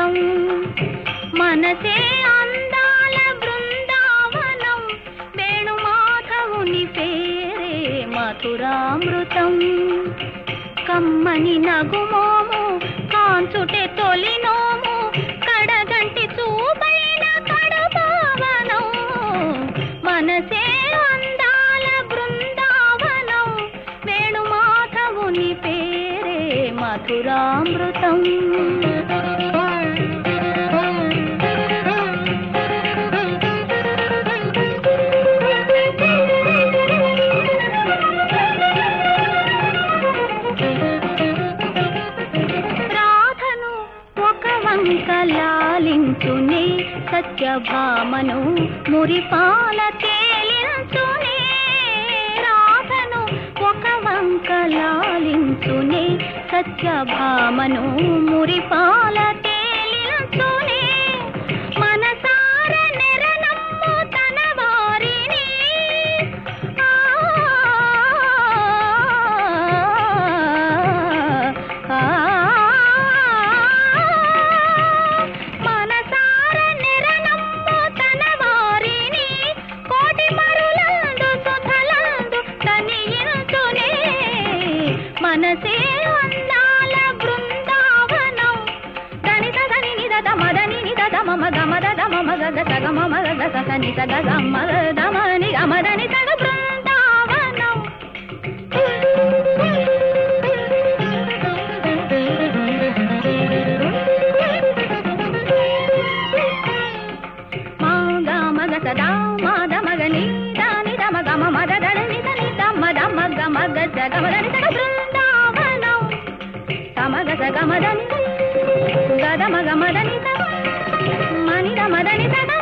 బృందావనామృతం మనసే అందాల బృందావనం వేణుమాధవుని పేరే మధురామృతం కమ్మని నగుమోము కాంచుటే తొలినోము కడగంటి చూపైన కడపావనం మనసే అందాల బృందావనం వేణుమాధవుని పేరే మధురామృతం రాధను ఒక వంక లాలించునే సత్యభామను మురిపాల తేలించునే రాధను ఒక వంక లాలించునే సత్యభామను మురిపాల తేలించునే మనసార నెరనమ్ము తన వారిని మనసార నెరనమ్ము తన వారిని కోటి మరులందు సుధలందు తనియించునే మనసే అందాల బృందావనం దని సదని నిద మదని నిద మమ గమద దమ మగ గ సగ మమ గ స సని సగ గమ దమని గమదని సగ బృందావనం మాగా మగ సదా మాద మగ ని దాని దమ గమ మద దడ ని దని దమ దమ గమ గ స గమ దని సగ బృందావనం తమ గ స గమ దని గద మగ మదని స మని దమ దని సగ